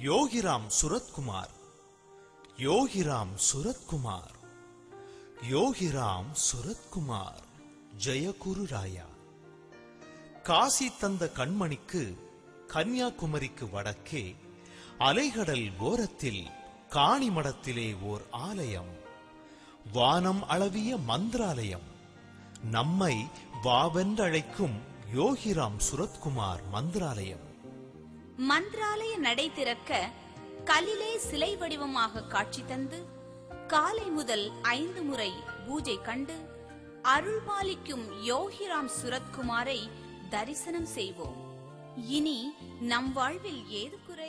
யோகிராம் சுரத்குமார் யோகிராம் சுரத்குமார் யோகிராம் சுரத்குமார் ஜெயகுரு ராயா காசி தந்த கண்மணிக்கு கன்னியாகுமரிக்கு வடக்கே அலைகடல் ஓரத்தில் காணிமடத்திலே ஓர் ஆலயம் வானம் அளவிய மந்திராலயம் நம்மை வாவென்றழைக்கும் யோகிராம் சுரத்குமார் மந்திராலயம் மந்திராலய நடை திறக்க கல்லிலே சிலை வடிவமாக காட்சி தந்து காலை முதல் ஐந்து முறை பூஜை கண்டு அருள்பாலிக்கும் யோகிராம் சுரத்குமாரை தரிசனம் செய்வோம் இனி நம் வாழ்வில் ஏது குறை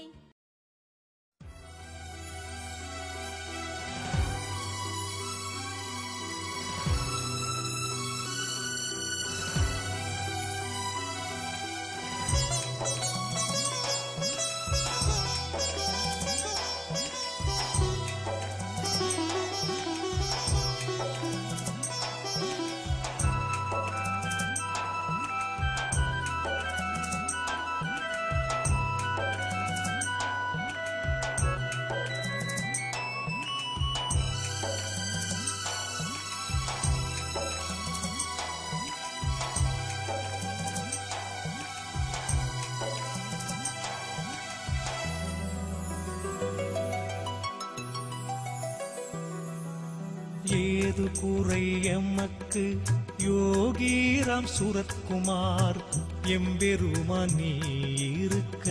ஏது குறை எமக்கு யோகீராம் சுரத்குமார் எம்பெருமான் நீ இருக்க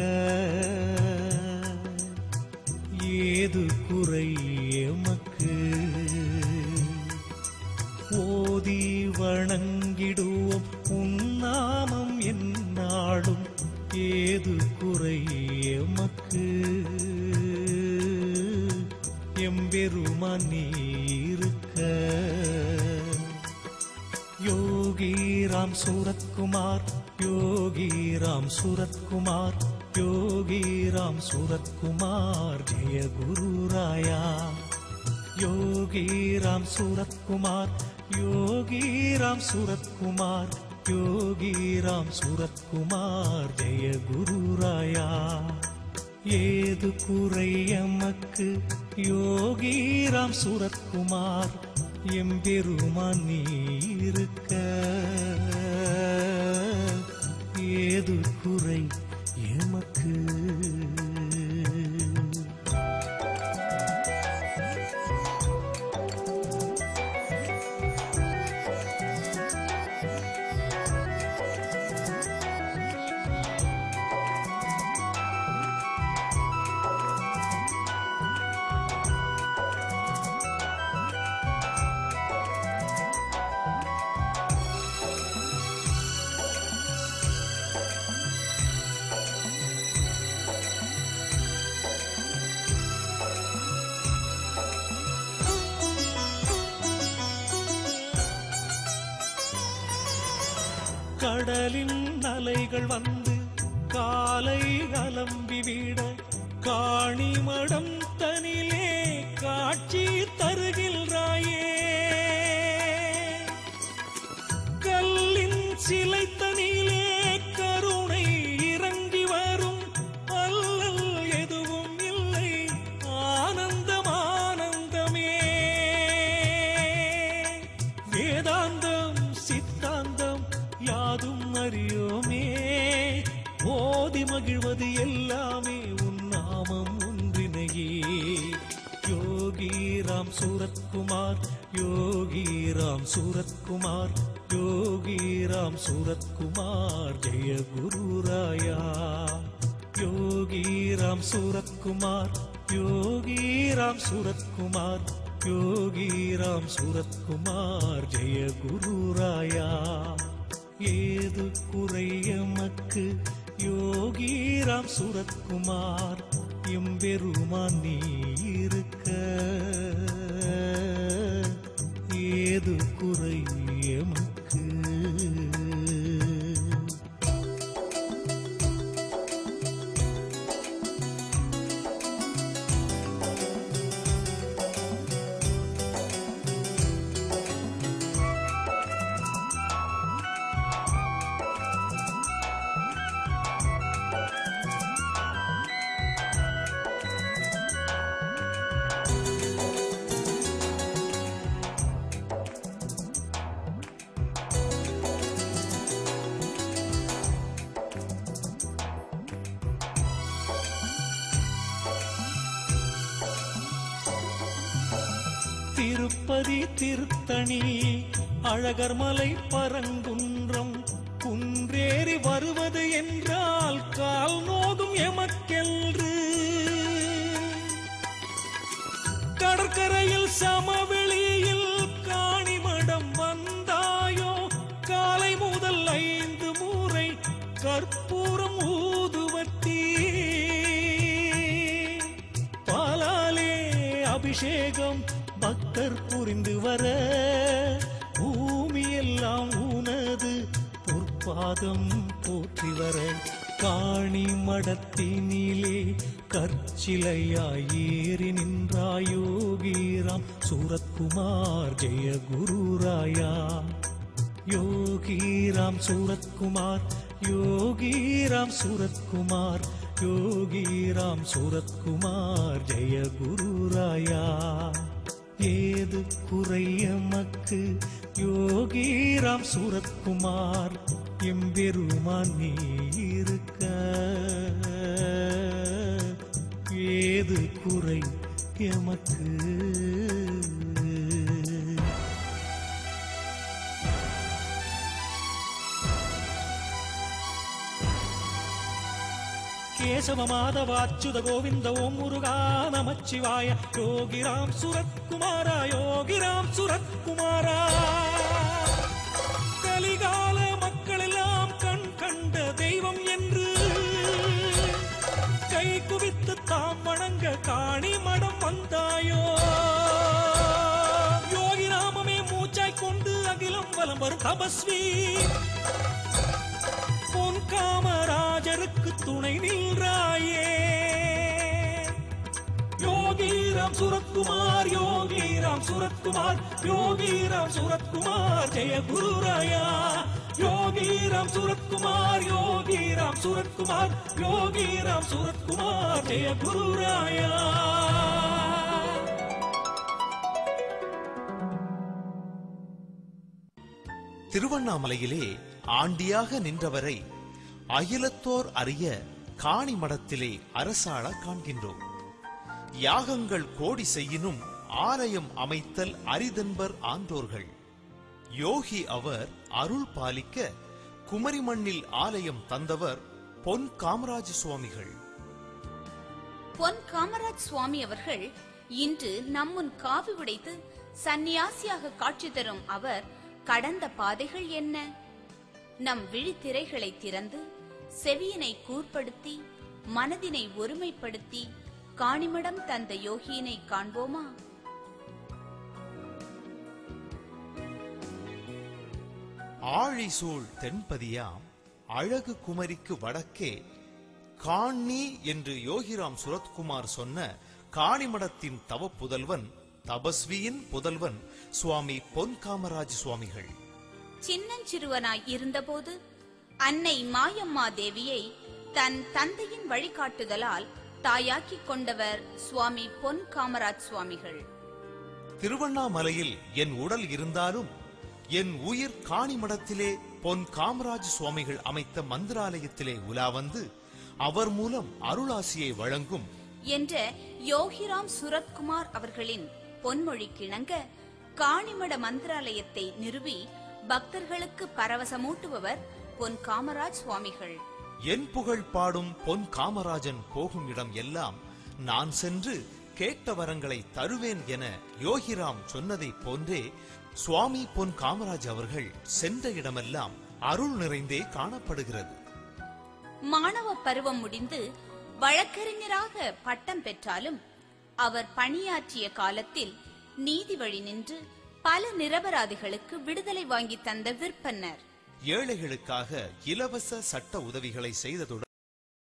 ஏது குறை எமக்கு ஓதி வணங்கிடுவோம் உன்னாமம் என்னாலும் ஏது குறை எமக்கு எம்பெருமான் நீ இருக்க யோகி ராம் சூரத்குமார் யோகி ராம் சூரத்குமார் யோகி ராம் சூரத்குமார் ஜெய குரு ராயா யோகி ராம் சூரத்குமார் யோகி ராம் சூரத்குமார் யோகி ராம் சூரத்குமார் ஜெய குரு ராயா ஏது குறை எமக்கு யோகி ராம் சூரத்குமார் எம்பெருமான் நீ இருக்க ஏது குறை எமக்கு கடலின் அலைகள் வந்து காலை அலம்பி விட காணிமடம் தனிலே காட்சி தருகின்றாயே கல்லின் சிலை தனிலே கருணை இறங்கி வரும் அல்லல் எதுவும் இல்லை ஆனந்தம் ஆனந்தமே வேதாந்தம் சித்தாந்தம் யாதும் அறியோமே ஓதி மகிழ்வது எல்லாமே உன் நாமம் ஒன்றினையே யோகி ராம் சூரத்குமார் யோகி ராம் சூரத்குமார் யோகி ராம் சூரத்குமார் ஜெய குரு ராயா யோகி ராம் சூரத்குமார் யோகி ராம் சூரத்குமார் யோகி ராம் சூரத்குமார் ஜெய குரு ராயா ஏது குறை எமக்கு யோகி ராம் சூரத்குமார் எம்பெருமான் நீ இருக்க ஏது குறை எமக்கு திருப்பதி திருத்தணி அழகர்மலை பரங்குன்றம் குன்றேறி வருவது என்றால் கால் நோகும் எமக்கென்று கடற்கரையில் சமவெளியில் காணிமடம் வந்தாயோ காலை முதல் ஐந்து முறை கற்பூரம் ஊதுவத்தி பாலாலே அபிஷேகம் பக்தர் புரிந்து வர பூமியெல்லாம் உனது பொற்பாதம் போற்றி வர காணி மடத்தினிலே கற்சிலையாய் ஏறி நின்றாய் யோகிராம் சூரத்குமார் ஜெய குருராயா யோகிராம் சூரத்குமார் யோகிராம் சூரத்குமார் யோகிராம் சூரத்குமார் ஜெய குருராயா ஏது குறையமக்கு யோகிராம் சூரத்குமார் எம்பெருமான் நீ இருக்க ஏது குறை எமக்கு கேசவ மாதவ அச்சுத கோவிந்த ஓம் முருகா நமச்சிவாய யோகிராம் சுரத்குமாரா யோகிராம் சுரத்குமாரா கலிகால மக்களெல்லாம் கண் கண்ட தெய்வம் என்று கை குவித்து தாம் வணங்க காணி மடம் வந்தாயோ யோகி நாமமே மூச்சாய் கொண்டு அகிலம் வலம் வரும் தபஸ்வி பொன் காமராஜருக்கு துணை நின்றாயே யோகிராம் சுரத்குமார் யோகிராம் சுரத்குமார் யோகிராம் சுரத்குமார் ஜெய குருராயா யோகிராம் சுரத்குமார் யோகிராம் சுரத்குமார் யோகிராம் சுரத்குமார் ஜெய குருராயா திருவண்ணாமலையிலே ஆண்டியாக நின்றவரை அகிலத்தோர் அறிய காணி மடத்திலே அரசாள காண்கின்றோம் யாகங்கள் கோடி செய்யினும் ஆலயம் அமைத்தல் அரிதென்பர் ஆண்டோர்கள் யோகி அவர் அருள் பாலிக்க குமரி மண்ணில் ஆலயம் தந்தவர் பொன் காமராஜ சுவாமிகள் பொன் காமராஜ் சுவாமி அவர்கள் இன்று நம்முன் காவி உடைத்து சந்நியாசியாக காட்சி தரும் அவர் கடந்த பாதைகள் என்ன நம் விழித்திரைகளை திறந்து செவியினை கூர்ப்படுத்தி மனதினை ஒருமைப்படுத்தி காணிமடம் தந்த யோகியினை காண்போமா ஆழிசூழ் தென்பதியாம் அழகு குமரிக்கு வடக்கே காணி என்று யோகிராம் சுரத்குமார் சொன்ன காணிமடத்தின் தவ புதல்வன் தபஸ்வியின் புதல்வன் சுவாமி பொன் காமராஜ் சுவாமிகள் சின்னஞ்சிறுவனாய் இருந்தபோது அன்னை மாயம்மா தேவியை தன் தந்தையின் வழிகாட்டுதலால் தாயாக்கிக் கொண்டவர் சுவாமி பொன் காமராஜ் சுவாமிகள் திருவண்ணாமலையில் என் உடல் இருந்தாலும் என் உயிர் காணிமடத்திலே பொன் காமராஜ் சுவாமிகள் அமைத்த மந்திராலயத்திலே உலா வந்து அவர் மூலம் அருளாசியை வழங்கும் என்ற யோகிராம் சுரத்குமார் அவர்களின் பொன்மொழி கிணங்க காணிமட மந்திராலயத்தை நிறுவி பக்தர்களுக்கு பரவசமூட்டுபவர் பொன் காமராஜ் சுவாமிகள் என் புகழ் பாடும் பொன் காமராஜன் போகும் இடம் எல்லாம் நான் சென்று கேட்ட வரங்களை தருவேன் என யோகிராம் சொன்னதைப் போன்றே சுவாமி பொன் காமராஜ் அவர்கள் சென்ற இடமெல்லாம் அருள் நிறைந்தே காணப்படுகிறது மாணவ பருவம் முடிந்து வழக்கறிஞராக பட்டம் பெற்றாலும் அவர் பணியாற்றிய காலத்தில் நீதி வழி நின்று பல நிரபராதிகளுக்கு விடுதலை வாங்கி தந்த விற்பனர் ஏழைகளுக்காக இலவச சட்ட உதவிகளை செய்ததுடன்